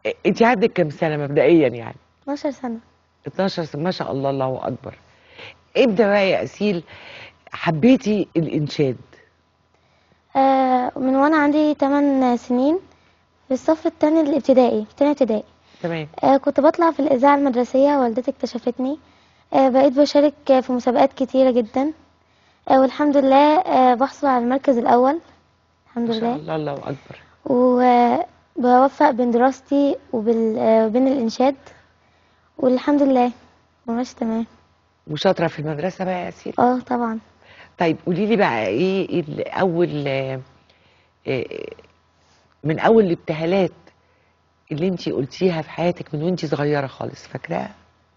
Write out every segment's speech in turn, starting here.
انت عندك كام سنه مبدئيا يعني 12 سنة 12 سنه ما شاء الله الله اكبر ابدا بقى يا اسيل حبيتي الانشاد آه من وانا عندي 8 سنين في الصف الثاني الابتدائي في تانية ابتدائي تمام آه كنت بطلع في الإذاعة المدرسية والدتي اكتشفتني آه بقيت بشارك في مسابقات كتيرة جدا آه والحمد لله آه بحصل على المركز الأول الحمد ما شاء لله الله الله اكبر وبوفق بين دراستي وبال- آه، وبين الإنشاد والحمد لله وماشي تمام وشاطره في المدرسه بقى يا اسيل اه طبعا طيب قولي لي بقى ايه إيه ال- اول آه، آه، من اول الابتهالات اللي انت قلتيها في حياتك من وانت صغيره خالص فاكراها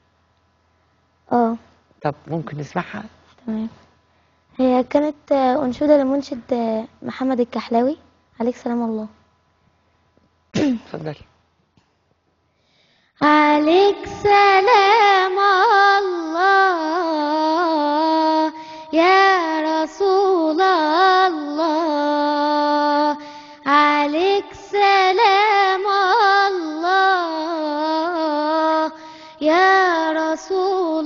اه طب ممكن نسمعها تمام هي كانت آه، أنشودة لمنشد آه، محمد الكحلاوي عليك سلام الله اتفضلي عليك سلام الله يا رسول الله عليك سلام الله يا رسول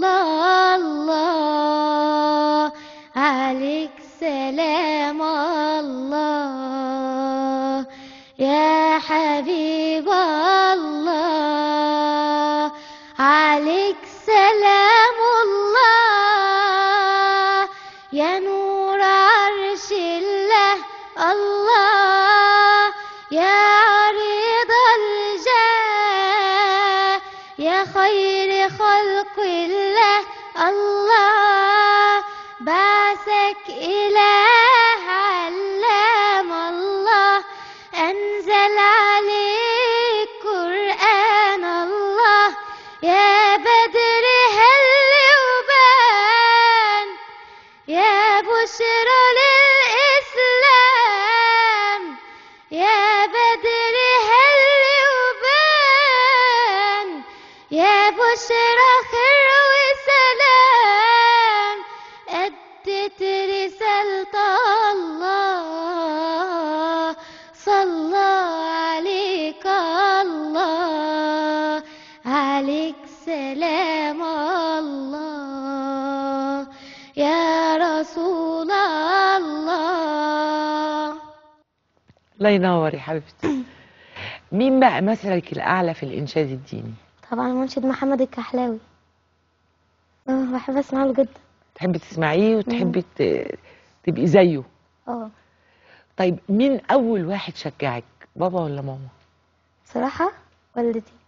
الله عليك سلام الله يا حبيب الله عليك سلام الله يا نور عرش الله الله يا عريض الجاه يا خير خلق الله الله بعثك إله علام الله أنزل عليك قرآن الله يا بدر هل وبان يا بشرى للإسلام يا بدر هل وبان يا بشرى خير وسلام أدت رسالة الله صلى عليك الله عليك سلام الله يا رسول الله الله ينور يا حبيبتي مين بقى مثلك الاعلى في الانشاد الديني طبعا المنشد محمد الكحلاوي اه بحب اسمع له جدا تحبي تسمعيه وتحبي ت- تبقي زيه اه طيب مين اول واحد شجعك بابا ولا ماما بصراحة والدتي